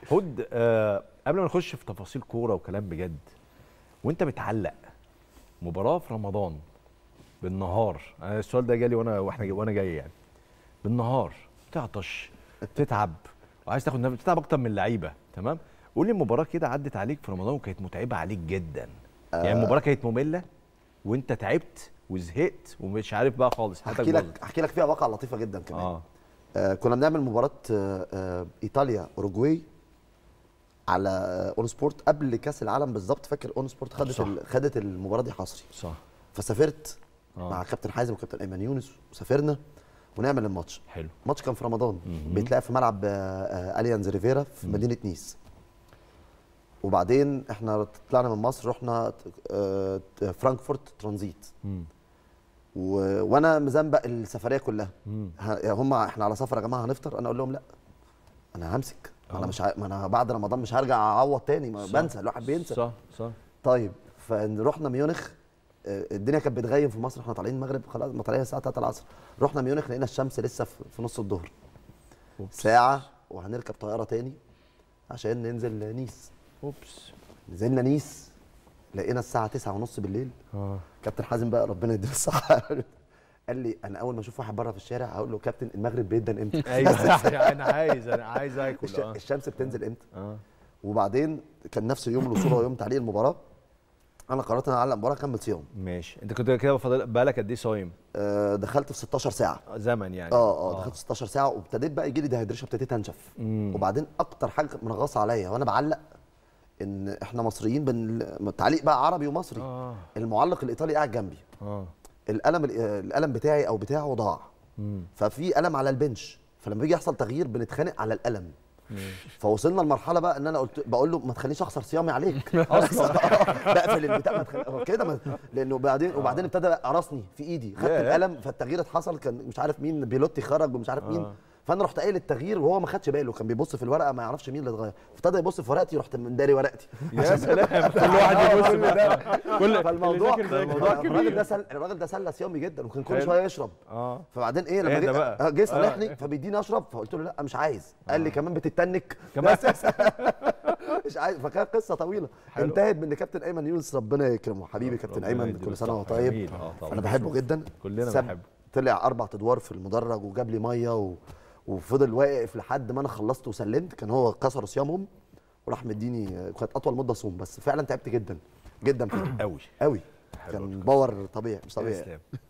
هود آه قبل ما نخش في تفاصيل كوره وكلام بجد وانت متعلق مباراه في رمضان بالنهار انا السؤال ده جالي وانا واحنا جاي وانا جاي يعني بالنهار تعطش تتعب وعايز تاخد نفس تتعب اكتر من اللعيبه تمام قول لي مباراه كده عدت عليك في رمضان وكانت متعبه عليك جدا يعني المباراه كانت ممله وانت تعبت وزهقت ومش عارف بقى خالص حياتك احكي لك باظت. احكي لك فيها واقعه لطيفه جدا كمان اه آه كنا بنعمل مباراه آه آه ايطاليا اوروجواي على آه اون سبورت قبل كاس العالم بالظبط فاكر اون سبورت خدت صح. ال- خدت المباراه دي حصري صح فسافرت آه. مع كابتن حازم وكابتن ايمن يونس وسافرنا ونعمل الماتش حلو الماتش كان في رمضان مهم. بيتلعب في ملعب آه، آه، اليانز ريفيرا في مدينه نيس وبعدين احنا طلعنا من مصر رحنا آه، فرانكفورت ترانزيت مم. و... وانا مزنبق السفريه كلها مم. ه... هم احنا على سفر يا جماعه هنفطر انا اقول لهم لا انا همسك آه. انا مش ع... ما انا بعد رمضان مش هرجع اعوض تاني ما صح. بنسى الواحد بينسى صح صح طيب فروحنا ميونخ آه، الدنيا كانت بتغيم في مصر احنا طالعين المغرب خلاص ما طالعين الساعه 3 العصر رحنا ميونخ لقينا الشمس لسه في في نص الظهر أوبس. ساعه وهنركب طياره تاني عشان ننزل نيس اوبس نزلنا نيس لقينا الساعه 9 ونص بالليل اه كابتن حازم بقى ربنا يديله الصحه قال لي انا اول ما اشوف واحد بره في الشارع هقول له كابتن المغرب بيدن امتى ايوه انا عايز انا عايز اكل الش- اه الشمس بتنزل امتى اه وبعدين كان نفس يوم الوصول ويوم تعليق المباراه انا قررت ان انا اعلق المباراه اكمل صيام ماشي انت كنت كده فاضل بالك قد ايه صايم آه، دخلت في 16 ساعه زمن يعني اه اه دخلت في 16 ساعه وابتديت بقى يجي لي دهيدريشن ابتديت انشف مم. وبعدين اكتر حاجه كانت منغصه عليا وانا بعلق ان احنا مصريين بن... التعليق بقى عربي ومصري اه المعلق الايطالي قاعد جنبي اه القلم القلم بتاعي او بتاعه ضاع مم. ففي قلم على البنش فلما بيجي يحصل تغيير بنتخانق على القلم فوصلنا لمرحله بقى ان انا قلت بقول له ما تخلينيش اخسر صيامي عليك اصلا بقفل البتاع ما تخلي... كده ما... لانه بعدين وبعدين ابتدى قرصني في ايدي خدت ياه. القلم فالتغيير اتحصل كان مش عارف مين بيلوتي خرج ومش عارف مين آه. فانا رحت قايل التغيير وهو ما خدش باله كان بيبص في الورقه ما يعرفش مين اللي اتغير فابتدى يبص في ورقتي رحت منداري ورقتي يا سلام كل واحد يبص كل بقى. كل فالموضوع اللي ذاكر ذاكر. الموضوع الراجل ده سل... الراجل ده سلى صيامي جدا وكان كل حلو. شويه يشرب اه فبعدين ايه لما اهدى جه بقى. آه، جه آه. صالحني فبيديني اشرب فقلت له لا مش عايز قال لي كمان بتتنك كمان؟ بس مش عايز فكانت قصه طويله حلو. انتهت بان كابتن ايمن يونس ربنا يكرمه حبيبي كابتن ربنا ايمن يديله كل سنه وهو الصحة. طيب جميل. آه طبعا. انا بحبه جدا كلنا ساب- بنحبه. طلع اربع ادوار في المدرج وجاب لي ميه و... وفضل واقف لحد ما انا خلصت وسلمت كان هو كسر صيامهم وراح مديني كانت اطول مده صوم بس فعلا تعبت جدا جدا فيه قوي قوي كان باور طبيعي مش طبيعي تسلم